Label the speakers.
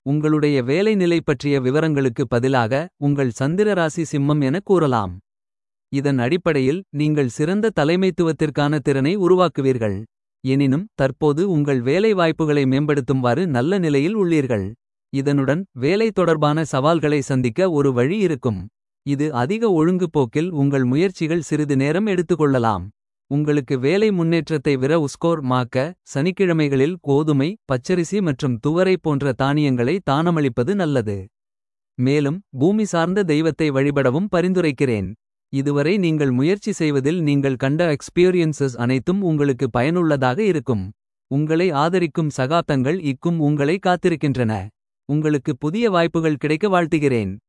Speaker 1: உங்களுடைய வேலை நிலை பற்றிய விவரங்களுக்கு பதிலாக உங்கள் சந்திர ராசி சிம்மம் என கூறலாம். இதன் அடிப்படையில் நீங்கள் சிறந்த தலைமைத்துவத்திற்கான திறனை உருவாக்குவீர்கள். எனினும் தற்போது உங்கள் வேலை வாய்ப்புகளை மேம்படுத்தும்வாறு நல்ல நிலையில் உள்ளீர்கள். இதனுடன் வேலை தொடர்பான சவால்களை சந்திக்க ஒரு வழி இருக்கும். இது அதிக ஒழுங்கு போக்கில் உங்கள் முயற்சிகள் சிறிது நேரம் எடுத்துக்கொள்ளலாம். உங்களுக்கு வேலை முன்னேற்றத்தை விர உஸ்கோர் மாக்க சனிக்கிழமைகளில் கோதுமை பச்சரிசி மற்றும் துவரை போன்ற தானியங்களை தானமளிப்பது நல்லது. மேலும் பூமி சார்ந்த தெய்வத்தை வழிபடவும் பரிந்துரைக்கிறேன். இதுவரை நீங்கள் முயற்சி செய்வதில் நீங்கள் கண்ட எக்ஸ்பீரியன்சஸ் அனைத்தும் உங்களுக்கு பயனுள்ளதாக இருக்கும். உங்களை ஆதரிக்கும் சகாப்தங்கள் இக்கும் உங்களை காத்திருக்கின்றன. உங்களுக்கு புதிய வாய்ப்புகள் கிடைக்க வாழ்த்துகிறேன்.